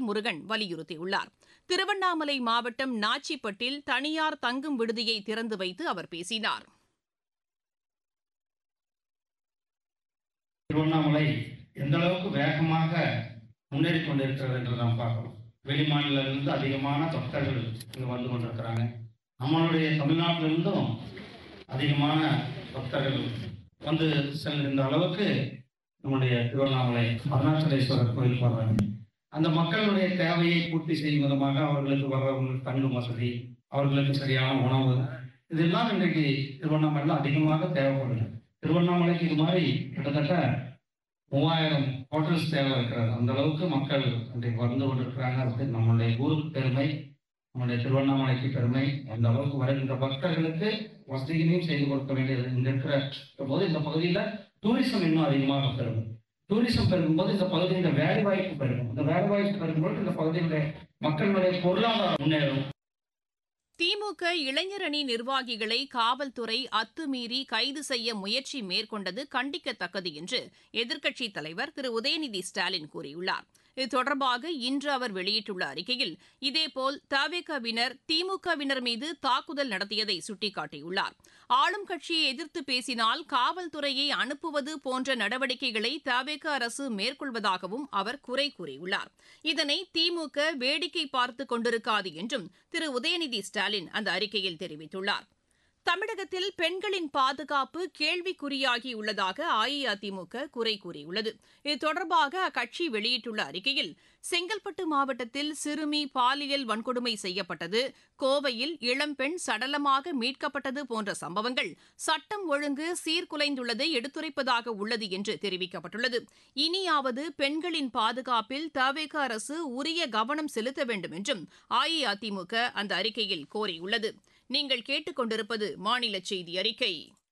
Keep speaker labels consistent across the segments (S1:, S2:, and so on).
S1: முருகன் வலியுறுத்தியுள்ளார் திருவண்ணாமலை மாவட்டம் நாச்சிப்பட்டில் தனியார் தங்கும் விடுதியை திறந்து வைத்து அவர் பேசினார்
S2: திருவண்ணாமலை எந்த அளவுக்கு வேகமாக முன்னேறி கொண்டிருக்கிறது என்று நாம் பார்க்கிறோம் வெளிமாநிலத்திலிருந்து அதிகமான பக்தர்கள் இங்கு வந்து கொண்டிருக்கிறாங்க நம்மளுடைய தமிழ்நாட்டிலிருந்தும் அதிகமான பக்தர்கள் வந்து செல்கின்ற அளவுக்கு நம்முடைய திருவண்ணாமலை அருணாச்சலேஸ்வரர் கோயில் வர்றாங்க அந்த மக்களுடைய தேவையை பூர்த்தி செய்யும் விதமாக அவர்களுக்கு வர்றவங்களுக்கு தங்கும் வசதி அவர்களுக்கு சரியான உணவு இதெல்லாம் இன்றைக்கு திருவண்ணாமலையில் அதிகமாக தேவைப்படுது திருவண்ணாமலைக்கு இது மாதிரி கிட்டத்தட்ட மூவாயிரம் ஹோட்டல்ஸ் தேவை இருக்கிறது அந்த அளவுக்கு மக்கள் இன்றைக்கு வந்து கொண்டிருக்கிறாங்க அது நம்மளுடைய ஊருக்கு பெருமை நம்முடைய திருவண்ணாமலைக்கு பெருமை அந்த அளவுக்கு வருகின்ற பக்தர்களுக்கு வசதிகளையும் செய்து கொடுக்க வேண்டியது இங்க இருக்கிற போது இந்த பகுதியில் டூரிசம் இன்னும் அதிகமாக பெருகும் டூரிசம் பெருகும்போது இந்த பகுதியில் வேலை வாய்ப்பு பெருகும் இந்த வேலை வாய்ப்பு பெருகும்போது இந்த பகுதியினுடைய மக்களுடைய பொருளாதாரம் முன்னேறும்
S1: திமுக இளைஞரணி நிர்வாகிகளை காவல்துறை அத்துமீறி கைது செய்ய முயற்சி மேற்கொண்டது கண்டிக்கத்தக்கது என்று எதிர்க்கட்சித் தலைவர் திரு உதயநிதி ஸ்டாலின் கூறியுள்ளார் இது தொடர்பாக இன்று அவர் வெளியிட்டுள்ள அறிக்கையில் இதேபோல் தவேகவினர் திமுகவினர் மீது தாக்குதல் நடத்தியதை சுட்டிக்காட்டியுள்ளார் ஆளும் கட்சியை எதிர்த்து பேசினால் காவல்துறையை அனுப்புவது போன்ற நடவடிக்கைகளை தவேக அரசு மேற்கொள்வதாகவும் அவர் குறை கூறியுள்ளார் இதனை திமுக வேடிக்கை பார்த்துக் கொண்டிருக்காது என்றும் திரு உதயநிதி ஸ்டாலின் அந்த அறிக்கையில் தெரிவித்துள்ளார் தமிழகத்தில் பெண்களின் பாதுகாப்பு கேள்விக்குறியாகியுள்ளதாக அஇஅதிமுக குறை கூறியுள்ளது இது தொடர்பாக அக்கட்சி வெளியிட்டுள்ள அறிக்கையில் செங்கல்பட்டு மாவட்டத்தில் சிறுமி பாலியல் வன்கொடுமை செய்யப்பட்டது கோவையில் இளம்பெண் சடலமாக மீட்கப்பட்டது போன்ற சம்பவங்கள் சட்டம் ஒழுங்கு சீர்குலைந்துள்ளதை எடுத்துரைப்பதாக உள்ளது என்று தெரிவிக்கப்பட்டுள்ளது இனியாவது பெண்களின் பாதுகாப்பில் தவேக அரசு உரிய கவனம் செலுத்த வேண்டும் என்றும் அஇஅதிமுக அந்த அறிக்கையில் கோரியுள்ளது நீங்கள் கேட்டுக்கொண்டிருப்பது மாநில செய்தி அறிக்கை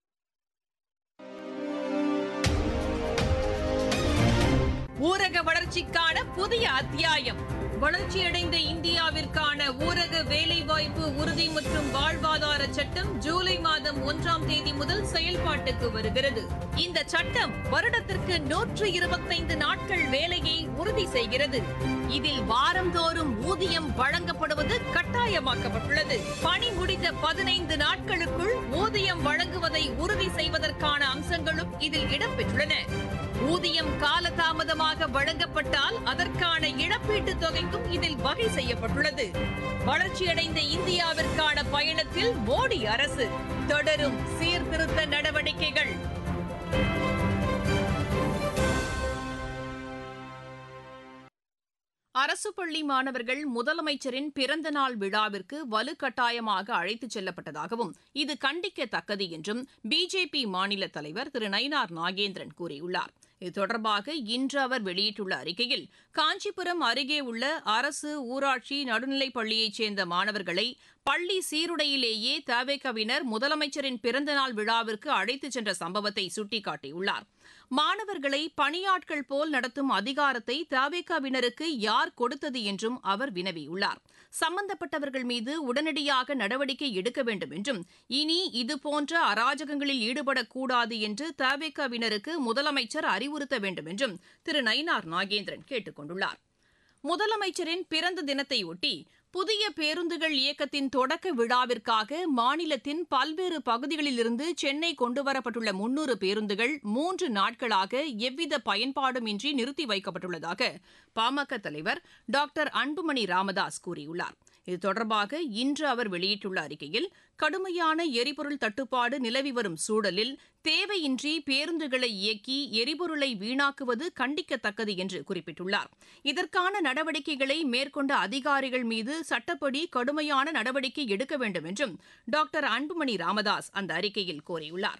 S1: ஊரக வளர்ச்சிக்கான புதிய அத்தியாயம் வளர்ச்சியடைந்த இந்தியாவிற்கான ஊரக வேலைவாய்ப்பு உறுதி மற்றும் வாழ்வாதார சட்டம் ஜூலை மாதம் ஒன்றாம் தேதி முதல் செயல்பாட்டுக்கு வருகிறது இந்த சட்டம் வருடத்திற்கு நூற்று இருபத்தைந்து நாட்கள் வேலையை உறுதி செய்கிறது இதில் வாரந்தோறும் ஊதியம் வழங்கப்படுவது கட்டாயமாக்கப்பட்டுள்ளது பணி முடிந்த பதினைந்து நாட்களுக்குள் ஊதியம் வழங்குவதை உறுதி செய்வதற்கான அம்சங்களும் இதில் இடம்பெற்றுள்ளன ஊதியம் காலதாமதமாக வழங்கப்பட்டால் அதற்கான இழப்பீட்டுத் தொகைக்கும் இதில் வகை செய்யப்பட்டுள்ளது வளர்ச்சியடைந்த இந்தியாவிற்கான பயணத்தில் மோடி அரசு தொடரும் சீர்திருத்த நடவடிக்கைகள் அரசு பள்ளி மாணவர்கள் முதலமைச்சரின் பிறந்தநாள் விழாவிற்கு வலுக்கட்டாயமாக அழைத்துச் செல்லப்பட்டதாகவும் இது கண்டிக்கத்தக்கது என்றும் பிஜேபி மாநில தலைவர் திரு நயினார் நாகேந்திரன் கூறியுள்ளார் இது தொடர்பாக இன்று அவர் வெளியிட்டுள்ள அறிக்கையில் காஞ்சிபுரம் அருகே உள்ள அரசு ஊராட்சி நடுநிலைப் பள்ளியைச் சேர்ந்த மாணவர்களை பள்ளி சீருடையிலேயே தவேகவினர் முதலமைச்சரின் பிறந்தநாள் விழாவிற்கு அழைத்துச் சென்ற சம்பவத்தை சுட்டிக்காட்டியுள்ளார் மாணவர்களை பணியாட்கள் போல் நடத்தும் அதிகாரத்தை தவேகவினருக்கு யார் கொடுத்தது என்றும் அவர் வினவியுள்ளார் சம்பந்தப்பட்டவர்கள் மீது உடனடியாக நடவடிக்கை எடுக்க வேண்டும் என்றும் இனி இதுபோன்ற அராஜகங்களில் ஈடுபடக்கூடாது என்று தவேகவினருக்கு முதலமைச்சர் அறிவுறுத்த வேண்டும் என்றும் திரு நயினார் நாகேந்திரன் கேட்டுக் கொண்டுள்ளார் முதலமைச்சரின் பிறந்த தினத்தையொட்டி புதிய பேருந்துகள் இயக்கத்தின் தொடக்க விழாவிற்காக மாநிலத்தின் பல்வேறு பகுதிகளிலிருந்து சென்னை கொண்டுவரப்பட்டுள்ள முன்னூறு பேருந்துகள் மூன்று நாட்களாக எவ்வித பயன்பாடுமின்றி நிறுத்தி வைக்கப்பட்டுள்ளதாக பாமக தலைவர் டாக்டர் அன்புமணி ராமதாஸ் கூறியுள்ளார் இது தொடர்பாக இன்று அவர் வெளியிட்டுள்ள அறிக்கையில் கடுமையான எரிபொருள் தட்டுப்பாடு நிலவி வரும் சூழலில் தேவையின்றி பேருந்துகளை இயக்கி எரிபொருளை வீணாக்குவது கண்டிக்கத்தக்கது என்று குறிப்பிட்டுள்ளார் இதற்கான நடவடிக்கைகளை மேற்கொண்ட அதிகாரிகள் மீது சட்டப்படி கடுமையான நடவடிக்கை எடுக்க வேண்டும் என்றும் டாக்டர் அன்புமணி ராமதாஸ் அந்த அறிக்கையில் கோரியுள்ளார்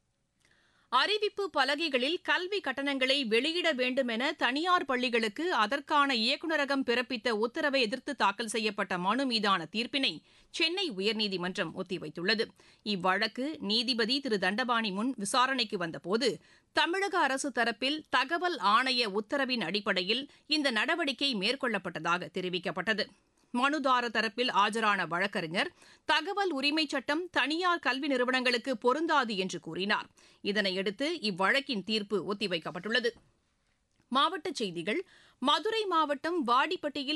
S1: அறிவிப்பு பலகைகளில் கல்வி கட்டணங்களை வெளியிட வேண்டும் என தனியார் பள்ளிகளுக்கு அதற்கான இயக்குநரகம் பிறப்பித்த உத்தரவை எதிர்த்து தாக்கல் செய்யப்பட்ட மனு மீதான தீர்ப்பினை சென்னை உயர்நீதிமன்றம் ஒத்திவைத்துள்ளது இவ்வழக்கு நீதிபதி திரு தண்டபாணி முன் விசாரணைக்கு வந்தபோது தமிழக அரசு தரப்பில் தகவல் ஆணைய உத்தரவின் அடிப்படையில் இந்த நடவடிக்கை மேற்கொள்ளப்பட்டதாக தெரிவிக்கப்பட்டது மனுதார தரப்பில் ஆஜரான வழக்கறிஞர் தகவல் உரிமைச் சட்டம் தனியார் கல்வி நிறுவனங்களுக்கு பொருந்தாது என்று கூறினார் இதனையடுத்து இவ்வழக்கின் தீர்ப்பு ஒத்திவைக்கப்பட்டுள்ளது மாவட்டச் செய்திகள் மதுரை மாவட்டம் வாடிப்பட்டியில்